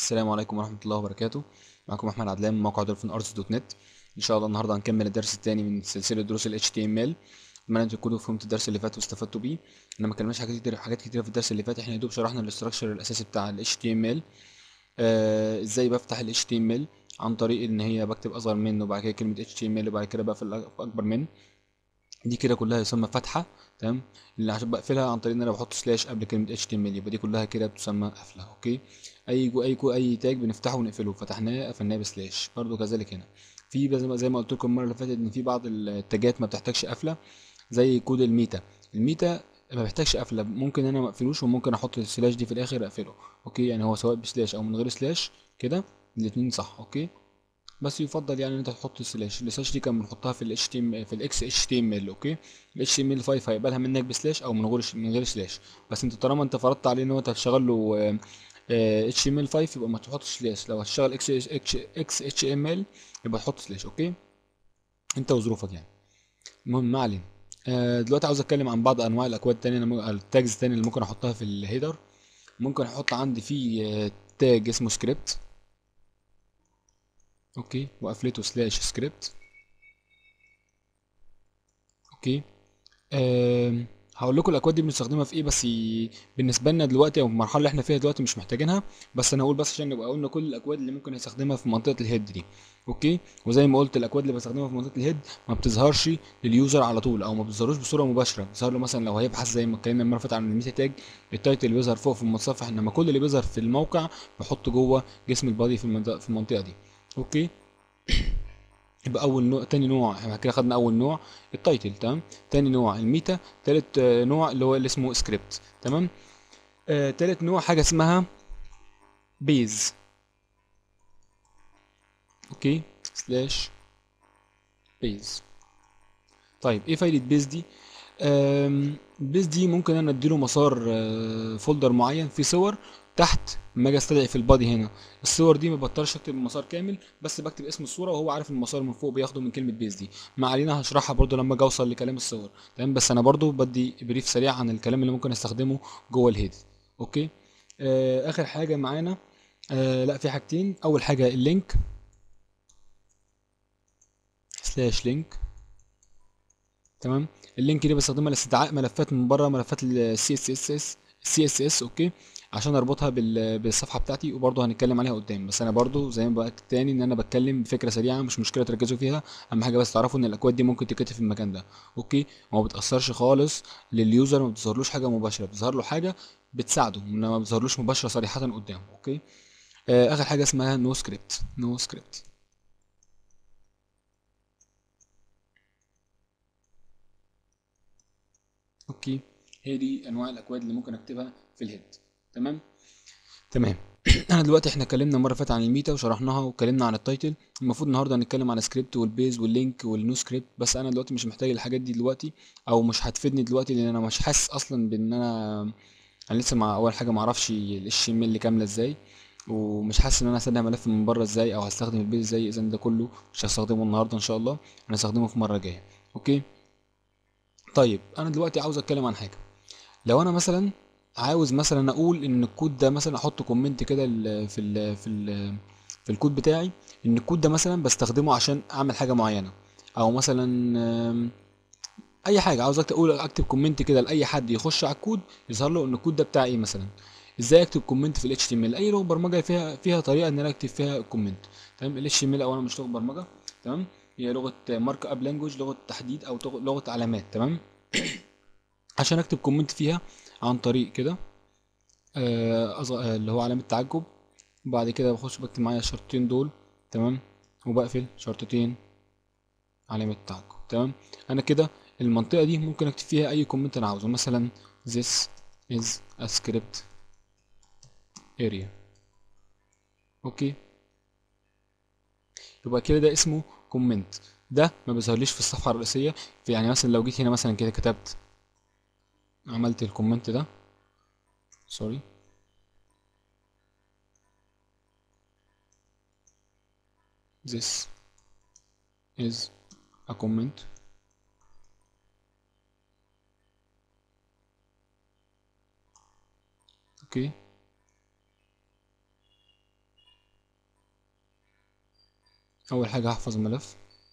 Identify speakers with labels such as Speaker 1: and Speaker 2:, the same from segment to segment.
Speaker 1: السلام عليكم ورحمة الله وبركاته معكم أحمد عدلان من موقع دولفين أرتس دوت نت إن شاء الله النهاردة هنكمل الدرس التاني من سلسلة دروس ال HTML أتمنى أنتوا تكونوا فهمتوا الدرس اللي فات واستفدتوا بيه أنا ما كلمناش حاجات كتير حاجات كتير في الدرس اللي فات إحنا يا دوب شرحنا الاستراكشر الأساسي بتاع ال HTML آه إزاي بفتح ال HTML عن طريق إن هي بكتب أصغر منه وبعد كده كلمة HTML وبعد كده بقفل أكبر من دي كده كلها يسمى فتحة تمام اللي عشان بقفلها عن طريق ان انا بحط سلاش قبل كلمة HTML يبقى دي كلها كده بتسمى قفلة اوكي اي جو اي جو اي تاج بنفتحه ونقفله فتحناه قفلناه بسلاش برضو كذلك هنا في زي ما زي ما قلت لكم المرة اللي فاتت ان في بعض التاجات ما بتحتاجش قفلة زي كود الميتا الميتا ما بيحتاجش قفلة ممكن انا ما اقفلوش وممكن احط السلاش دي في الاخر اقفله اوكي يعني هو سواء بسلاش او من غير سلاش كده الاتنين صح اوكي بس يفضل يعني ان انت تحط السلاش السلاش دي كان بنحطها في ال HTML في الاكس اتش تي ام ال اوكي ال HTML 5 هيقبلها منك بسلاش او من غير من غير سلاش بس انت طالما انت فرضت عليه ان هو انت هتشغل له آه، HTML 5 يبقى ما تحطش سلاش لو هتشتغل اكس اكس اتش ام ال يبقى تحط سلاش اوكي انت وظروفك يعني المهم ما علينا آه، دلوقتي عاوز اتكلم عن بعض انواع الاكواد التانية أنا مو- التاجز التانية اللي ممكن احطها في الهيدر ممكن احط عندي فيه آه، تاج اسمه سكريبت اوكي وقفلته سلاش سكريبت اوكي أم هقول لكم الاكواد دي بنستخدمها في ايه بس ي- بالنسبه لنا دلوقتي او في المرحله اللي احنا فيها دلوقتي مش محتاجينها بس انا هقول بس عشان نبقى قلنا كل الاكواد اللي ممكن نستخدمها في منطقه الهيد دي اوكي وزي ما قلت الاكواد اللي بستخدمها في منطقه الهيد ما بتظهرش لليوزر على طول او ما بتظهروش بصوره مباشره بتظهر له مثلا لو هيبحث زي ما اتكلمنا المره اللي فاتت عن الميتا تاج التايتل بيظهر فوق في المتصفح انما كل اللي بيظهر في الموقع بحطه جوه جسم البادي في المنطقه في المنطقه دي اوكي يبقى اول نوع تاني نوع احنا كده خدنا اول نوع التايتل تمام تاني نوع الميتا تالت آه، نوع اللي هو اللي اسمه سكريبت تمام آه تالت نوع حاجه اسمها بيز اوكي سلاش بيز طيب ايه فايده بيز دي آم، بيز دي ممكن انا اديله مسار آه، فولدر معين فيه صور تحت لما اجي استدعي في البادي هنا الصور دي ما بضطرش اكتب المسار كامل بس بكتب اسم الصوره وهو عارف المسار من فوق بياخده من كلمه بيز دي ما علينا هشرحها برضو لما اجي اوصل لكلام الصور تمام بس انا برضو بدي بريف سريع عن الكلام اللي ممكن استخدمه جوه الهيد اوكي آه اخر حاجه معانا آه لا في حاجتين اول حاجه اللينك سلاش لينك تمام اللينك دي بستخدمها لاستدعاء ملفات من بره ملفات السي اس اس اس سي اس اس اوكي عشان اربطها بال- بالصفحه بتاعتي وبرضه هنتكلم عليها قدام بس انا برضه زي ما بقى تاني ان انا بتكلم بفكره سريعه مش مشكله تركزوا فيها اهم حاجه بس تعرفوا ان الاكواد دي ممكن تتكتب في المكان ده اوكي وما بتاثرش خالص لليوزر ما بتظهرلوش حاجه مباشره بتظهر له حاجه بتساعده انما ما بتظهرلوش مباشره صريحه قدامه اوكي آه اخر حاجه اسمها نو سكريبت نو سكريبت اوكي هي دي انواع الاكواد اللي ممكن اكتبها في الهيد تمام تمام انا دلوقتي احنا اتكلمنا المره اللي فاتت عن الميتا وشرحناها واتكلمنا عن التايتل المفروض النهارده هنتكلم عن سكريبت والبيز واللينك والنو سكريبت بس انا دلوقتي مش محتاج الحاجات دي دلوقتي او مش هتفيدني دلوقتي لان انا مش حاسس اصلا بان انا انا لسه مع اول حاجه ما اعرفش الاتش ام ال كامله ازاي ومش حاسس ان انا هستخدم ملف من بره ازاي او هستخدم البيز ازاي اذا ده كله مش هستخدمه النهارده ان شاء الله انا هستخدمه في مره جايه اوكي طيب انا دلوقتي عاوز اتكلم عن حاجه لو انا مثلا عاوز مثلا اقول ان الكود ده مثلا احط كومنت كده ال- في ال في ال في الكود بتاعي ان الكود ده مثلا بستخدمه عشان اعمل حاجه معينه او مثلا آم، اي حاجه عاوز أكت- اقول اكتب كومنت كده لاي حد يخش على الكود يظهر له ان الكود ده بتاع ايه مثلا ازاي اكتب كومنت في ال HTML اي لغه برمجه فيها فيها طريقه ان انا اكتب فيها كومنت تمام ال HTML اولا مش لغه برمجه تمام هي لغه مارك اب لانجوج لغه تحديد او تغ- لغه علامات تمام عشان اكتب كومنت فيها عن طريق كده آه، أصغ... آه، اللي هو علامة تعجب وبعد كده بخش بكتب معايا الشرطتين دول تمام وبقفل شرطتين علامة تعجب تمام انا كده المنطقة دي ممكن اكتب فيها اي كومنت انا عاوزه مثلا this is a script area اوكي يبقى كده ده اسمه كومنت ده ما بيظهرليش في الصفحة الرئيسية في يعني مثلا لو جيت هنا مثلا كده كتبت عملت الكومنت ده سوري this is a comment اوكي اول حاجه هحفظ الملف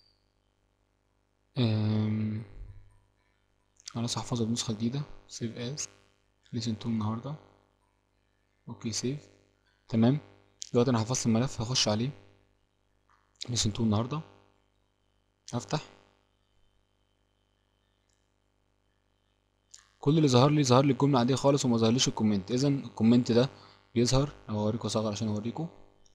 Speaker 1: أم... خلاص هحفظه بنسخه جديده سيف از ليسن تو النهارده اوكي سيف تمام دلوقتي انا حفظت الملف هخش عليه ليسن تو النهارده هفتح كل اللي ظهر لي ظهر لي الجمله عاديه خالص وما ظهرليش الكومنت اذا الكومنت ده بيظهر او اوريكم اصغر عشان اوريكم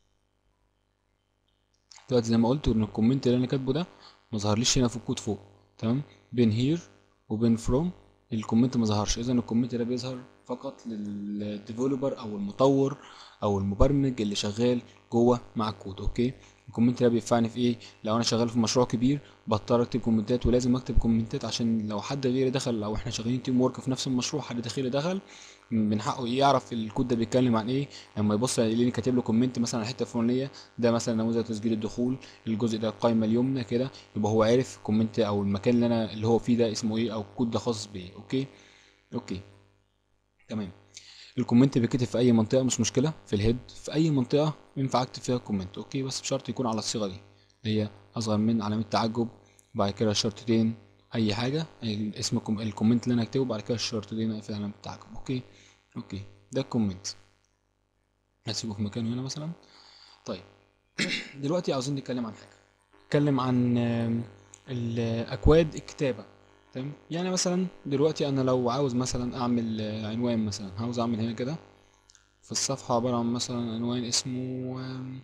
Speaker 1: دلوقتي زي ما قلت ان الكومنت اللي انا كاتبه ده ما ظهرليش هنا في الكود فوق تمام بين هير وبين فروم الكومنت ما ظهرش اذا الكومنت ده بيظهر فقط للديفلوبر او المطور او المبرمج اللي شغال جوه مع الكود اوكي الكومنت ده بينفعني في ايه لو انا شغال في مشروع كبير بضطر اكتب كومنتات ولازم اكتب كومنتات عشان لو حد غيري دخل او احنا شغالين تيم ورك في نفس المشروع حد داخلي دخل من حقه يعرف الكود ده بيتكلم عن ايه لما يبص يلاقيني كاتب له كومنت مثلا على الحته الفلانيه ده مثلا نموذج تسجيل الدخول الجزء ده القائمه اليمنى كده يبقى هو عارف الكومنت او المكان اللي انا اللي هو فيه ده اسمه ايه او الكود ده خاص بايه اوكي اوكي تمام الكومنت بيتكتب في اي منطقه مش مشكله في الهيد في اي منطقه ينفع اكتب فيها كومنت اوكي بس بشرط يكون على الصيغه دي اللي هي اصغر من علامه تعجب وبعد كده شرطتين اي حاجه اسم الكومنت اللي انا هكتبه بعد كده الشرطتين في علامه التعجب اوكي اوكي ده الكومنت هسيبه في مكانه هنا مثلا طيب دلوقتي عاوزين نتكلم عن حاجه نتكلم عن الاكواد الكتابه تمام يعني مثلا دلوقتي انا لو عاوز مثلا اعمل عنوان مثلا عاوز اعمل هنا كده في الصفحة عبارة عن مثلا عنوان اسمه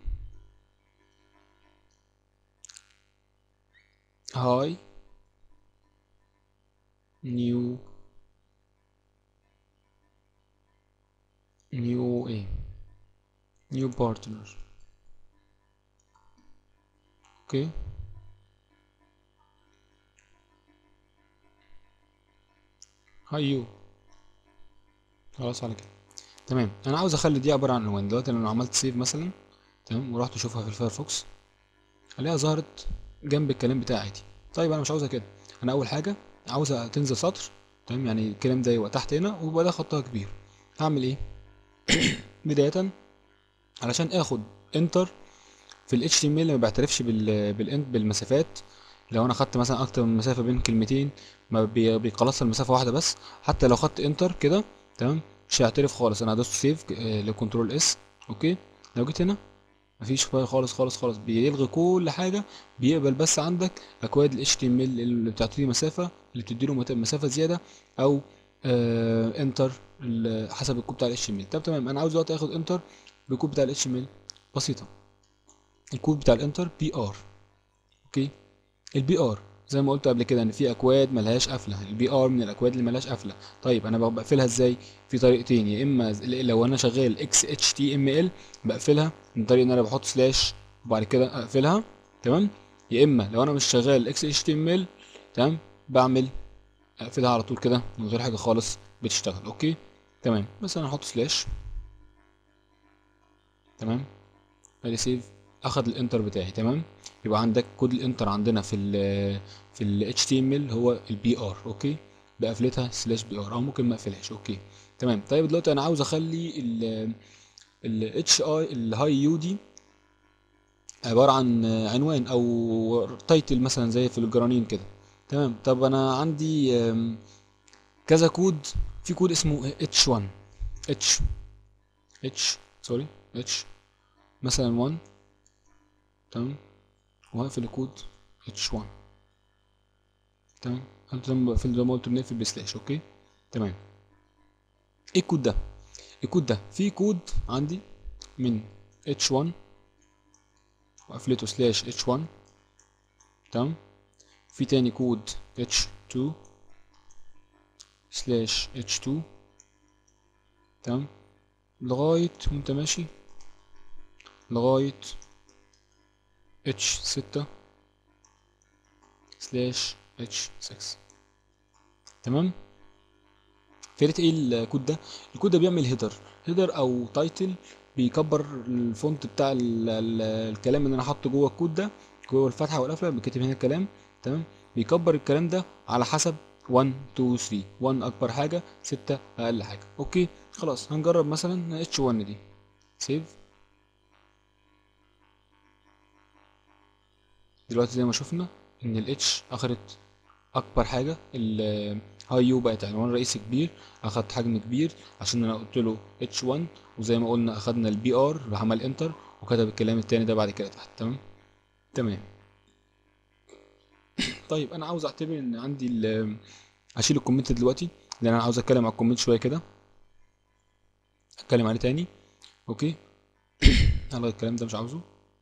Speaker 1: هاي نيو نيو ايه نيو بارتنر اوكي هاي يو خلاص على كده تمام انا عاوز اخلي دي عباره عن عنوان دلوقتي لو عملت سيف مثلا تمام ورحت اشوفها في الفايرفوكس الاقيها ظهرت جنب الكلام بتاعي عادي طيب انا مش عاوزها كده انا اول حاجه عاوزها تنزل سطر تمام يعني الكلام ده يبقى تحت هنا ويبقى ده خطها كبير هعمل ايه بدايه علشان اخد انتر في ال HTML ما بيعترفش بال بالانت بالمسافات لو انا خدت مثلا اكتر من مسافه بين كلمتين ما بيخلصها المسافه واحده بس حتى لو خدت انتر كده تمام مش هيعترف خالص انا هدوس سيف لكنترول اس اوكي لو جيت هنا مفيش فايل خالص خالص خالص بيلغي كل حاجه بيقبل بس عندك اكواد ال HTML اللي بتعطيه مسافه اللي بتديله مسافه زياده او آه انتر حسب الكود بتاع ال HTML طب تمام انا عاوز دلوقتي اخد انتر بالكود بتاع ال HTML بسيطه الكود بتاع الانتر بي ار اوكي البي ار زي ما قلت قبل كده ان في اكواد ملهاش قفله البي ار من الاكواد اللي ملهاش قفله طيب انا بقفلها ازاي في طريقتين يا اما لو انا شغال اكس اتش تي ام ال بقفلها من طريق ان انا بحط سلاش وبعد كده اقفلها تمام يا اما لو انا مش شغال اكس اتش تي ام ال تمام بعمل اقفلها على طول كده من غير حاجه خالص بتشتغل اوكي تمام بس انا هحط سلاش تمام ادي سيف اخد الانتر بتاعي تمام يبقى عندك كود الانتر عندنا في ال في ال HTML هو البي ار اوكي بقفلتها سلاش بي ار او ممكن ما اقفلهاش اوكي تمام طيب دلوقتي انا عاوز اخلي ال ال اتش اي الهاي يو دي عباره عن عنوان او تايتل مثلا زي في الجرانين كده تمام طب انا عندي كذا كود في كود اسمه اتش 1 اتش اتش سوري اتش مثلا 1 تمام وهقفل الكود اتش 1 تمام انت لما بقفل زي ما قلت بنقفل بسلاش اوكي تمام ايه الكود ده الكود ده في كود عندي من اتش 1 وقفلته سلاش اتش 1 تمام في تاني كود اتش 2 سلاش اتش 2 تمام لغاية وانت ماشي لغاية اتش ستة سلاش اتش 6 تمام فكرة ايه الكود ده الكود ده بيعمل هيدر هيدر او تايتل بيكبر الفونت بتاع ال ال الكلام اللي انا حاطه جوه الكود ده جوه الفتحه والقفله بيتكتب هنا الكلام تمام بيكبر الكلام ده على حسب 1 2 3 1 اكبر حاجه 6 اقل حاجه اوكي خلاص هنجرب مثلا اتش 1 دي سيف دلوقتي زي ما شفنا ان الاتش اخدت اكبر حاجه الهاي يو بقت عنوان رئيسي كبير اخدت حجم كبير عشان انا قلت له اتش 1 وزي ما قلنا اخدنا البي ار راح عمل انتر وكتب الكلام التاني ده بعد كده تحت تمام تمام طيب انا عاوز اعتبر ان عندي ال هشيل الكومنت دلوقتي لان انا عاوز اتكلم على الكومنت شويه كده اتكلم عليه تاني اوكي الغي الكلام ده مش عاوزه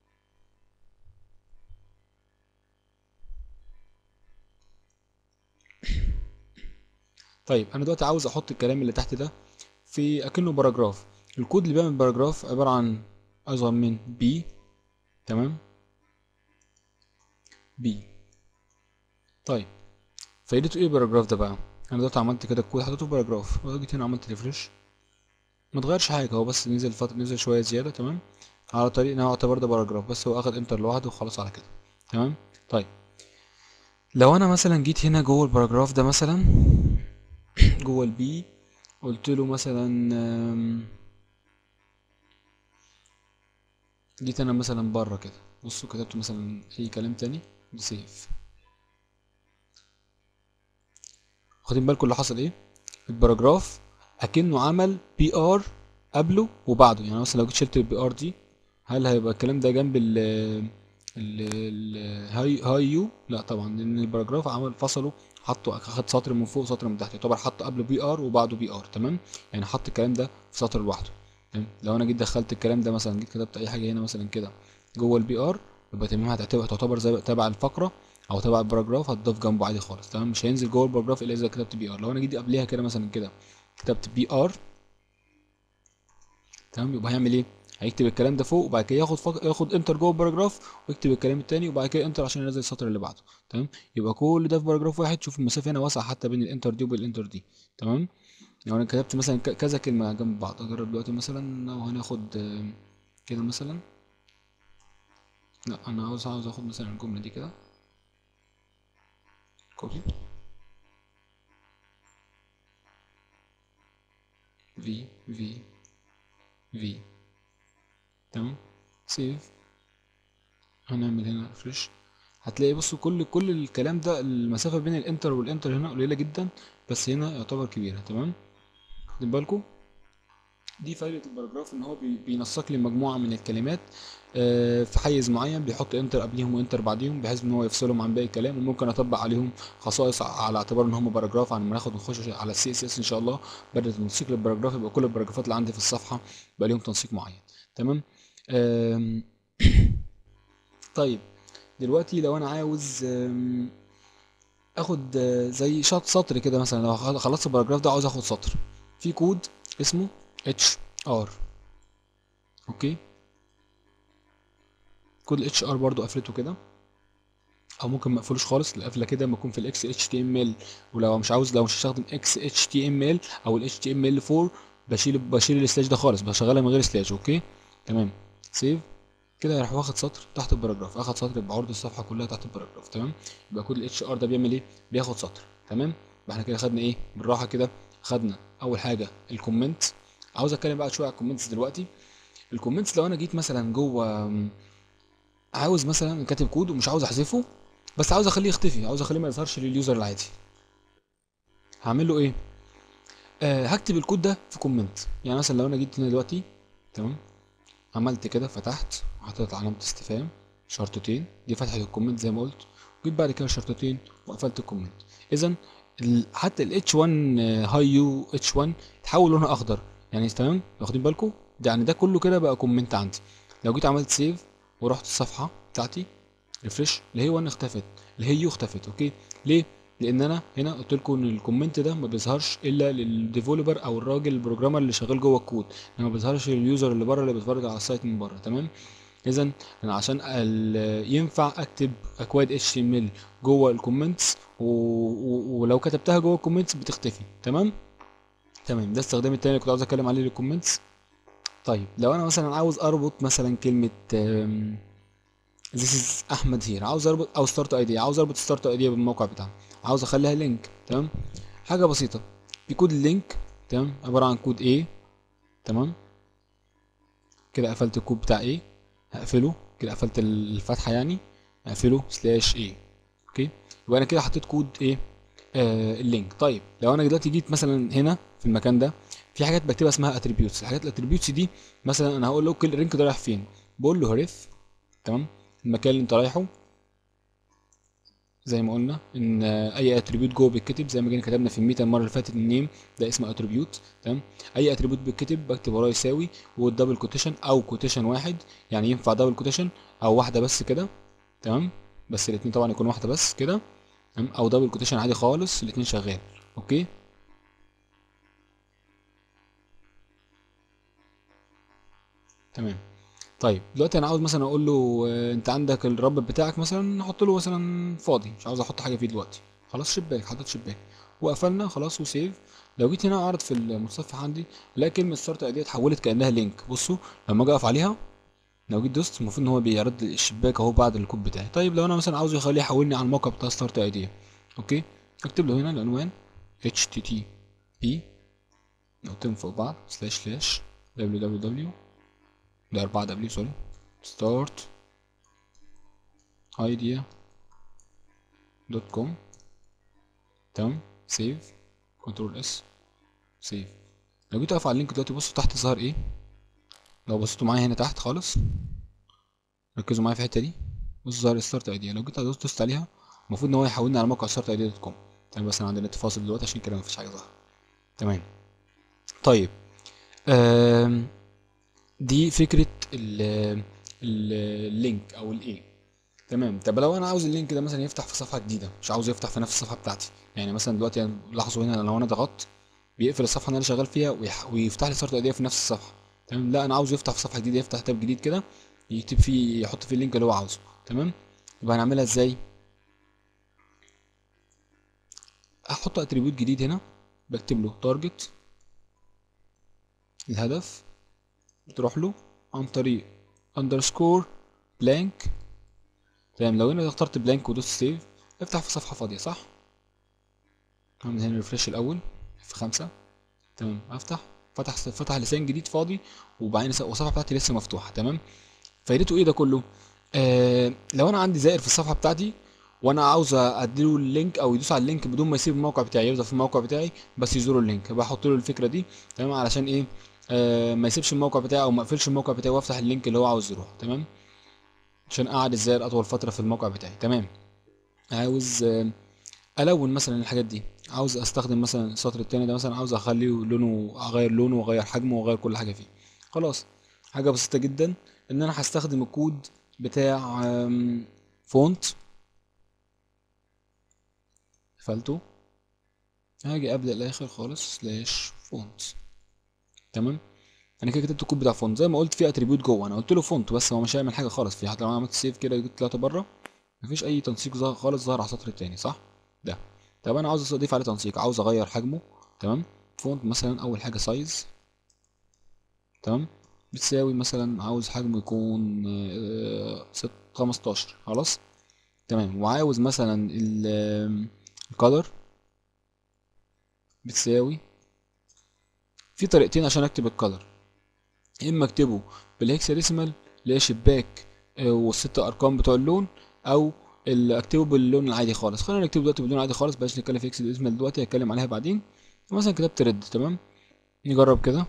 Speaker 1: طيب انا دلوقتي عاوز احط الكلام اللي تحت ده في اكنه باراجراف الكود اللي بيعمل باراجراف عباره عن اصغر من بي تمام بي طيب فايدته ايه الباراجراف ده بقى انا دلوقتي عملت كده الكود حطيته في باراجراف جيت هنا عملت ريفرش ما اتغيرش حاجه هو بس نزل فتره نزل شويه زياده تمام على طريق ان هو يعتبر ده باراجراف بس هو اخد انتر لوحده وخلاص على كده تمام طيب لو انا مثلا جيت هنا جوه الباراجراف ده مثلا جوه البي قلت له مثلا آم، جيت انا مثلا بره كده بصوا كتبت مثلا اي كلام تاني سيف واخدين بالكم اللي حصل ايه الباراجراف اكنه عمل بي ار قبله وبعده يعني مثلا لو جيت شلت البي ار دي هل هيبقى الكلام ده جنب ال ال ال هاي هاي يو لا طبعا لان الباراجراف عمل فصله حطه اخد سطر من فوق وسطر من تحت يعتبر حط قبله بي ار وبعده بي ار تمام يعني حط الكلام ده في سطر لوحده تمام لو انا جيت دخلت الكلام ده مثلا جيت كتبت اي حاجه هنا مثلا كده جوه البي ار يبقى تمام هتعتبر تعتبر زي تبع الفقره او تبع الباراجراف هتضاف جنبه عادي خالص تمام مش هينزل جوه الباراجراف الا اذا كتبت بي ار لو انا جيت قبليها كده مثلا كده كتبت بي ار تمام يبقى هيعمل ايه هيكتب الكلام ده فوق وبعد كده ياخد فق... ياخد انتر جوه الباراجراف ويكتب الكلام التاني وبعد كده انتر عشان ينزل السطر اللي بعده تمام يبقى كل ده في باراجراف واحد شوف المسافه هنا واسعه حتى بين الانتر دي وبين الانتر دي تمام لو انا كتبت مثلا ك- كذا كلمه جنب بعض اجرب دلوقتي مثلا لو هناخد آه، كده مثلا لا انا عاوز عاوز اخد مثلا الجمله دي كده كوبي في في في تمام سيف هنعمل هنا ريفرش هتلاقي بصوا كل كل الكلام ده المسافة بين الانتر والانتر هنا قليلة جدا بس هنا يعتبر كبيرة تمام واخدين بالكم دي فايدة الباراجراف ان هو بي- بينسق لي مجموعة من الكلمات آه، في حيز معين بيحط انتر قبليهم وانتر بعديهم بحيث ان هو يفصلهم عن باقي الكلام وممكن اطبق عليهم خصائص على اعتبار ان هم باراجراف عن ما ناخد نخش على السي اس اس ان شاء الله بدل تنسيق للباراجراف يبقى كل الباراجرافات اللي عندي في الصفحة بقى ليهم تنسيق معين تمام آم، طيب دلوقتي لو انا عاوز آم، اخد آه، زي شط سطر كده مثلا لو خل- خلصت الباراجراف ده عاوز اخد سطر في كود اسمه اتش ار اوكي كود الاتش ار برضو قفلته كده او ممكن ما اقفلوش خالص القفله كده لما يكون في الاكس اتش تي ام ال ولو مش عاوز لو مش هستخدم اكس اتش تي ام ال او الاتش تي ام ال 4 بشيل بشيل السلاش ده خالص بشغلها من غير سلاش اوكي تمام سيف كده راح واخد سطر تحت الباراجراف اخد سطر بعرض الصفحه كلها تحت الباراجراف تمام يبقى كود الاتش ار ده بيعمل ايه بياخد سطر تمام يبقى احنا كده خدنا ايه بالراحه كده خدنا اول حاجه الكومنت عاوز اتكلم بقى شويه على الكومنتس دلوقتي الكومنتس لو انا جيت مثلا جوه عاوز مثلا كاتب كود ومش عاوز احذفه بس عاوز اخليه يختفي عاوز اخليه ما يظهرش لليوزر العادي هعمل له ايه آه هكتب الكود ده في كومنت يعني مثلا لو انا جيت هنا دلوقتي تمام عملت كده فتحت وحطيت علامة استفهام شرطتين دي فتحة الكومنت زي ما قلت وجيت بعد كده شرطتين وقفلت الكومنت اذا ال- حتى ال H1 هاي يو H1 اتحول لونها اخضر يعني تمام واخدين بالكم ده يعني ده كله كده بقى كومنت عندي لو جيت عملت سيف ورحت الصفحة بتاعتي ريفرش اللي هي 1 اختفت اللي هي يو اختفت اوكي ليه لان انا هنا قلت لكم ان الكومنت ده ما بيظهرش الا للديفلوبر او الراجل البروجرامر اللي شغال جوه الكود ما بيظهرش لليوزر اللي بره اللي بيتفرج على السايت من بره تمام اذا انا عشان ال- ينفع اكتب اكواد اتش تي ام ال جوه الكومنتس ولو كتبتها جوه الكومنتس بتختفي تمام تمام ده استخدام التاني اللي كنت عاوز اتكلم عليه للكومنتس طيب لو انا مثلا عاوز اربط مثلا كلمه آم، This is احمد هير عاوز اربط او ستارت ايديا عاوز اربط ستارت ايديا بالموقع بتاعنا عاوز اخليها لينك تمام حاجه بسيطه في كود اللينك تمام عباره عن كود A تمام كده قفلت الكود بتاع A هقفله كده قفلت الفتحه يعني اقفله سلاش ايه اوكي يبقى انا كده حطيت كود ايه آه اللينك طيب لو انا دلوقتي جيت مثلا هنا في المكان ده في حاجات بكتبها اسمها اتريبيوتس الحاجات الاتريبيوتس دي مثلا انا هقول له كل اللينك ده رايح فين بقول له ريف تمام المكان اللي انت رايحه زي ما قلنا ان اي اتريبيوت جوه بيتكتب زي ما جينا كتبنا في الميتا المره اللي فاتت النيم ده اسمه اتريبيوت تمام اي اتريبيوت بيتكتب بكتب وراه يساوي والدبل كوتيشن او كوتيشن واحد يعني ينفع دبل كوتيشن او واحده بس كده تمام بس الاثنين طبعا يكون واحده بس كده تمام او دبل كوتيشن عادي خالص الاثنين شغال اوكي تمام طيب دلوقتي انا عاوز مثلا اقول له آه، انت عندك الرابط بتاعك مثلا نحط له مثلا فاضي مش عاوز احط حاجه فيه دلوقتي خلاص شباك حطيت شباك وقفلنا خلاص وسيف لو جيت هنا اعرض في المتصفح عندي الاقي كلمه ستارت ايديا اتحولت كانها لينك بصوا لما اجي اقف عليها لو جيت دوست المفروض ان هو بيعرض لي الشباك اهو بعد الكود بتاعي طيب لو انا مثلا عاوزه يخليه يحولني على الموقع بتاع ستارت ايديا اوكي اكتب له هنا العنوان http نقطتين فوق بعض سلاش سلاش www ده 4 دبليو سوري ستارت ايديا دوت كوم تمام سيف كنترول اس سيف لو جيت اقف على اللينك دلوقتي بصوا تحت ظهر ايه لو بصيتوا معايا هنا تحت خالص ركزوا معايا في الحته دي بصوا ظهر ستارت ايديا لو جيت دوست دوست عليها المفروض ان هو يحولني على موقع ستارت ايديا دوت كوم تمام بس انا عندي نت فاصل دلوقتي عشان كده مفيش حاجه ظاهره تمام طيب آم دي فكره ال ال- اللينك او الايه تمام طب لو انا عاوز اللينك ده مثلا يفتح في صفحه جديده مش عاوز يفتح في نفس الصفحه بتاعتي يعني مثلا دلوقتي يعني لاحظوا هنا لو انا ضغطت بيقفل الصفحه اللي انا شغال فيها ويح- ويفتح لي ستارت ايديا في نفس الصفحه تمام لا انا عاوز يفتح في صفحه جديده يفتح تاب جديد كده يكتب فيه يحط فيه اللينك اللي هو عاوزه تمام يبقى هنعملها ازاي احط اتريبيوت جديد هنا بكتب له تارجت الهدف بتروح له عن طريق اندرسكور بلانك تمام لو انا اخترت بلانك ودوست سيف افتح في صفحه فاضيه صح هعمل هنا ريفرش الاول في خمسة تمام افتح فتح فتح لسان جديد فاضي وبعدين الص- والصفحه بتاعتي لسه مفتوحه تمام فايدته ايه ده كله آه لو انا عندي زائر في الصفحه بتاعتي وانا عاوز اديله اللينك او يدوس على اللينك بدون ما يسيب الموقع بتاعي يفضل في الموقع بتاعي بس يزور اللينك بحط له الفكره دي تمام علشان ايه آه ما يسيبش الموقع بتاعي او ما اقفلش الموقع بتاعي وافتح اللينك اللي هو عاوز يروح تمام عشان اقعد الزائر اطول فتره في الموقع بتاعي تمام عاوز آه الون مثلا الحاجات دي عاوز استخدم مثلا السطر التاني ده مثلا عاوز اخليه لونه اغير لونه واغير حجمه واغير كل حاجه فيه خلاص حاجه بسيطه جدا ان انا هستخدم الكود بتاع آم، فونت قفلته هاجي قبل الاخر خالص سلاش فونت تمام انا كده كتبت الكود بتاع فونت زي ما قلت في اتريبيوت جوه انا قلت له فونت بس هو مش هيعمل حاجه خالص فيه حتى لو انا عملت سيف كده جيت طلعت بره مفيش اي تنسيق ظاهر خالص ظهر على السطر التاني صح ده طب انا عاوز اضيف عليه تنسيق عاوز اغير حجمه تمام فونت مثلا اول حاجه سايز تمام بتساوي مثلا عاوز حجمه يكون آه، ست 15 خلاص تمام وعاوز مثلا الكالر بتساوي في طريقتين عشان اكتب الكالر يا اما اكتبه بالهكساديسيمال اللي هي شباك آه، والست ارقام بتوع اللون او اللي اكتبه باللون العادي خالص خلينا نكتبه دلوقتي باللون العادي خالص بلاش نتكلم في هكساديسيمال دلوقتي هتكلم عليها بعدين مثلا كتبت ريد تمام نجرب كده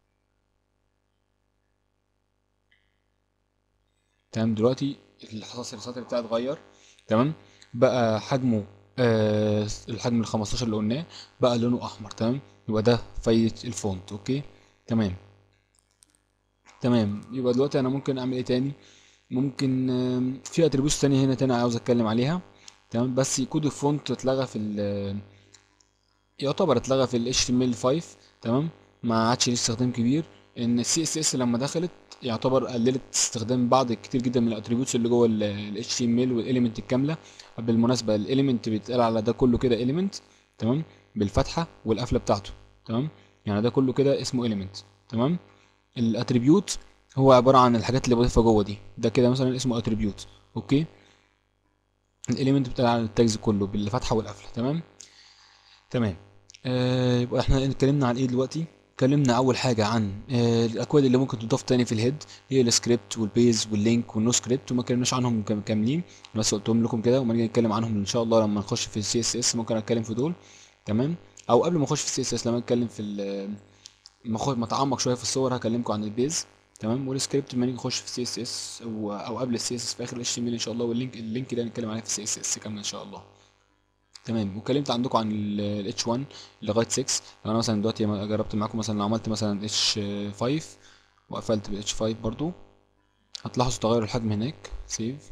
Speaker 1: تمام دلوقتي الحصاص السطر بتاعي اتغير تمام بقى حجمه آه الحجم ال 15 اللي قلناه بقى لونه احمر تمام يبقى ده فايدة الفونت اوكي تمام تمام يبقى دلوقتي انا ممكن اعمل ايه تاني ممكن آم، في اتريبيوتس تانية هنا تاني عاوز اتكلم عليها تمام بس كود الفونت اتلغى في ال يعتبر اتلغى في ال HTML5 تمام ما عادش ليه استخدام كبير ان ال CSS لما دخلت يعتبر قللت استخدام بعض كتير جدا من الاتريبيوتس اللي جوه ال HTML والاليمنت الكامله بالمناسبه الاليمنت بيتقال على ده كله كده اليمنت تمام بالفتحه والقفله بتاعته تمام يعني ده كله كده اسمه اليمنت تمام الاتريبيوت هو عباره عن الحاجات اللي بضيفها جوه دي ده كده مثلا اسمه اتريبيوت اوكي الاليمنت بتاع على التاجز كله بالفتحه والقفله تمام تمام آه يبقى احنا اتكلمنا عن ايه دلوقتي اتكلمنا اول حاجه عن آه، الاكواد اللي ممكن تضاف تاني في الهيد هي السكريبت والبيز واللينك والنو سكريبت وما اتكلمناش عنهم كام- كاملين بس قلتهم لكم كده وما نيجي نتكلم عنهم ان شاء الله لما نخش في السي اس اس ممكن اتكلم في دول تمام او قبل ما اخش في السي اس اس لما نتكلم في ال- ما اخد ما اتعمق شويه في الصور هكلمكم عن البيز تمام والسكريبت لما نيجي نخش في السي اس اس او قبل السي اس اس في اخر الاتش تي ام ال ان شاء الله واللينك اللينك ده هنتكلم عليه في السي اس اس كمان ان شاء الله تمام واتكلمت عندكم عن ال H1 لغايه 6 لو انا مثلا دلوقتي جربت معاكم مثلا لو عملت مثلا H5 وقفلت ب H5 برضو هتلاحظوا تغير الحجم هناك سيف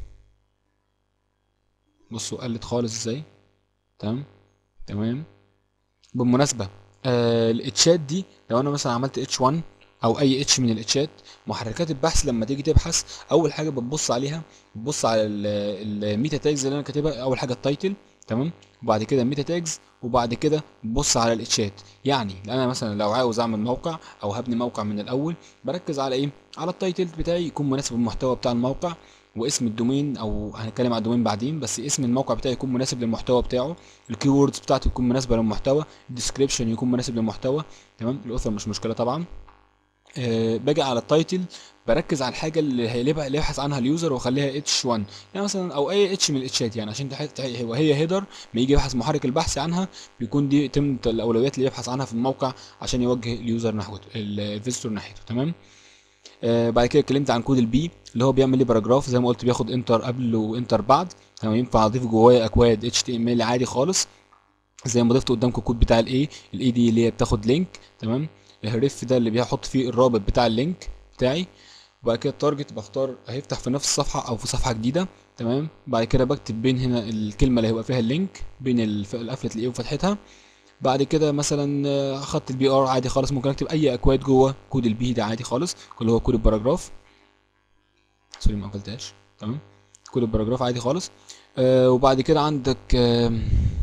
Speaker 1: بصوا قلت خالص ازاي تمام تمام بالمناسبة آه الاتشات دي لو انا مثلا عملت اتش 1 او اي اتش من الاتشات محركات البحث لما تيجي تبحث اول حاجة بتبص عليها بتبص على الميتا تاجز اللي انا كاتبها اول حاجة التايتل تمام وبعد كده الميتا تاجز وبعد كده ببص على الاتشات يعني انا مثلا لو عاوز اعمل موقع او هبني موقع من الاول بركز على ايه على التايتل بتاعي يكون مناسب للمحتوى بتاع الموقع واسم الدومين او هنتكلم على الدومين بعدين بس اسم الموقع بتاعي يكون مناسب للمحتوى بتاعه الكيوردز بتاعته تكون مناسبه للمحتوى الديسكريبشن يكون مناسب للمحتوى تمام الاوثر مش مشكله طبعا أه باجي على التايتل بركز على الحاجه اللي هيلبها- اللي يبحث عنها اليوزر واخليها اتش 1 يعني مثلا او اي اتش من الاتشات يعني عشان تح- تح- وهي هيدر ما يجي يبحث محرك البحث عنها بيكون دي تم الاولويات اللي يبحث عنها في الموقع عشان يوجه اليوزر نحوته الفيزيتور ناحيته تمام آه بعد كده اتكلمت عن كود البي اللي هو بيعمل لي باراجراف زي ما قلت بياخد انتر قبل وانتر بعد تمام ينفع اضيف جواه اكواد اتش تي ام ال عادي خالص زي ما ضفت قدامكم الكود بتاع الاي الاي دي اللي هي بتاخد لينك تمام الريف ده اللي بيحط فيه الرابط بتاع اللينك بتاعي وبعد كده التارجت بختار هيفتح في نفس الصفحه او في صفحه جديده تمام بعد كده بكتب بين هنا الكلمه اللي هيبقى فيها اللينك بين الف- قفله الاي وفتحتها بعد كده مثلا آه، خدت البي ار عادي خالص ممكن اكتب اي اكواد جوه كود البي ده عادي خالص اللي هو كود الباراجراف سوري ما قفلتهاش تمام كود الباراجراف عادي خالص آه وبعد كده عندك آه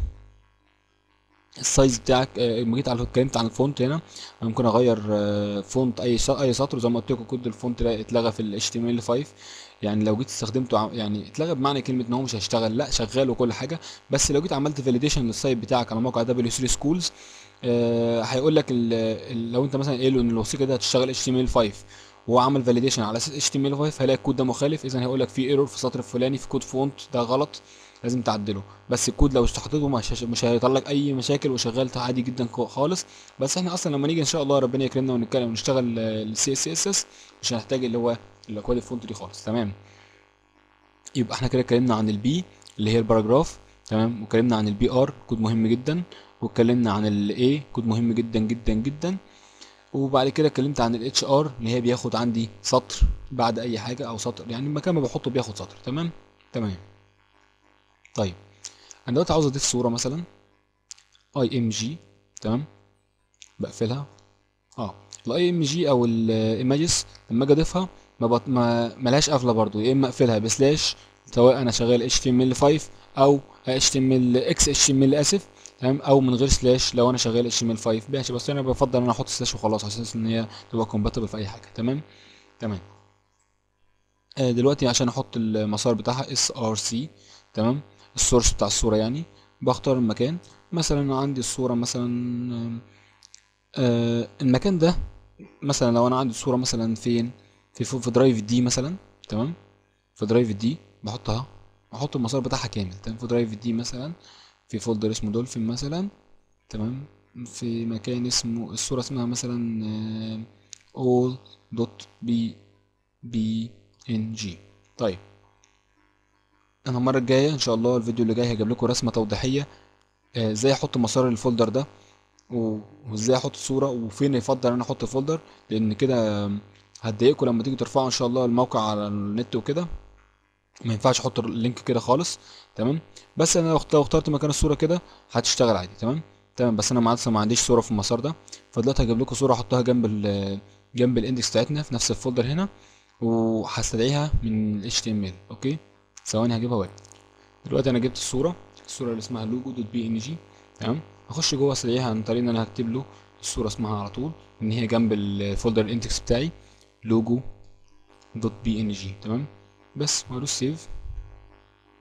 Speaker 1: السايز بتاعك آه، لما جيت على اتكلمت عن الفونت هنا انا ممكن اغير آه، فونت اي س- اي سطر زي ما قلت لكم كود الفونت ده اتلغى في ال HTML5 يعني لو جيت استخدمته ع- يعني اتلغى بمعنى كلمه ان هو مش هيشتغل لا شغال وكل حاجه بس لو جيت عملت فاليديشن للسايت بتاعك على موقع W3 سكولز آه هيقول لك ال- ال- لو انت مثلا قايل له ان الوثيقه دي هتشتغل HTML5 وهو عمل فاليديشن على اساس HTML5 هيلاقي الكود ده مخالف اذا هيقول لك في ايرور في السطر الفلاني في كود فونت ده غلط لازم تعدله بس الكود لو حطيته مش مش هيطلع لك اي مشاكل وشغال عادي جدا كو- خالص بس احنا اصلا لما نيجي ان شاء الله ربنا يكرمنا ونتكلم ونشتغل السي اس اس اس مش هنحتاج اللي هو الاكواد الفونت دي خالص تمام يبقى احنا كده اتكلمنا عن البي اللي هي الباراجراف تمام واتكلمنا عن البي ار كود مهم جدا واتكلمنا عن الاي كود مهم جدا جدا جدا وبعد كده اتكلمت عن الاتش ار اللي هي بياخد عندي سطر بعد اي حاجه او سطر يعني المكان ما بحطه بياخد سطر تمام تمام طيب انا دلوقتي عاوز اضيف صوره مثلا اي ام جي تمام بقفلها اه الاي ام جي او الايماجز لما اجي اضيفها ما, بط... ما ملهاش قفله برضو يا اما اقفلها بسلاش سواء انا شغال HTML5 او HTML اكس HTML اسف تمام او من غير سلاش لو انا شغال HTML5 ماشي بس انا بفضل ان انا احط سلاش وخلاص على اساس ان هي تبقى كومباتبل في اي حاجه تمام تمام آه دلوقتي عشان احط المسار بتاعها اس ار سي تمام السورس بتاع الصوره يعني بختار المكان مثلا أنا عندي الصوره مثلا آم، آه المكان ده مثلا لو انا عندي الصوره مثلا فين في في درايف دي مثلا تمام في درايف دي بحطها بحط المسار بتاعها كامل تمام في درايف دي مثلا في فولدر اسمه دولفين مثلا تمام في مكان اسمه الصورة اسمها مثلا آه، all dot b b n g طيب انا المرة الجاية ان شاء الله الفيديو اللي جاي هجيب لكم رسمة توضيحية آه، ازاي احط مسار الفولدر ده و- وازاي احط الصورة وفين يفضل انا احط الفولدر لان كده هتضايقكم لما تيجي ترفعوا ان شاء الله الموقع على النت وكده ما ينفعش احط اللينك كده خالص تمام بس انا لو اخت- لو اخترت مكان الصوره كده هتشتغل عادي تمام تمام بس انا ما لسه ما عنديش صوره في المسار ده فدلوقتي هجيب لكم صوره احطها جنب ال جنب الاندكس بتاعتنا في نفس الفولدر هنا وهستدعيها من ال HTML اوكي ثواني هجيبها واجي دلوقتي انا جبت الصوره الصوره اللي اسمها لوجو دوت بي ان جي تمام هخش جوه استدعيها عن طريق ان انا هكتب له الصوره اسمها على طول ان هي جنب الفولدر الاندكس بتاعي لوجو دوت بي ان جي تمام بس وادوس سيف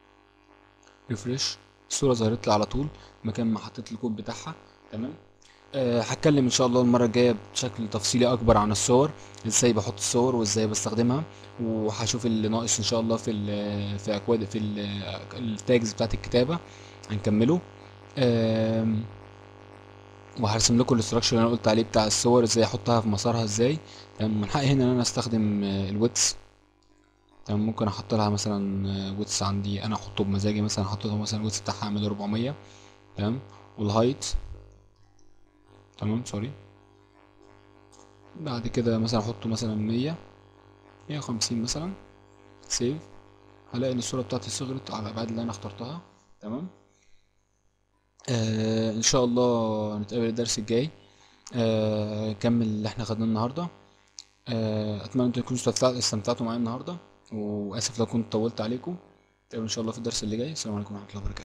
Speaker 1: ريفرش الصوره ظهرت لي على طول مكان ما حطيت الكود بتاعها تمام آه، هتكلم ان شاء الله المره الجايه بشكل تفصيلي اكبر عن الصور ازاي بحط الصور وازاي بستخدمها وهشوف اللي ناقص ان شاء الله في ال في اكواد في التاجز بتاعت الكتابه هنكمله آم، وهرسم لكم الاستراكشر اللي انا قلت عليه بتاع الصور ازاي احطها في مسارها ازاي تمام من حقي هنا ان انا استخدم الويتس تمام ممكن احط لها مثلا ويتس عندي انا احطه بمزاجي مثلا حطيته مثلا الويتس بتاعها اعمل 400 تمام والهايت تمام سوري بعد كده مثلا احطه مثلا 100 150 مثلا سيف هلاقي ان الصورة بتاعتي صغرت على الابعاد اللي انا اخترتها تمام آه ان شاء الله نتقابل الدرس الجاي آه كمل اللي احنا خدناه النهارده آه اتمنى انتوا تكونوا استمتعتوا استمتعتوا معايا النهارده واسف لو كنت طولت عليكم نتقابل ان شاء الله في الدرس اللي جاي السلام عليكم ورحمه الله وبركاته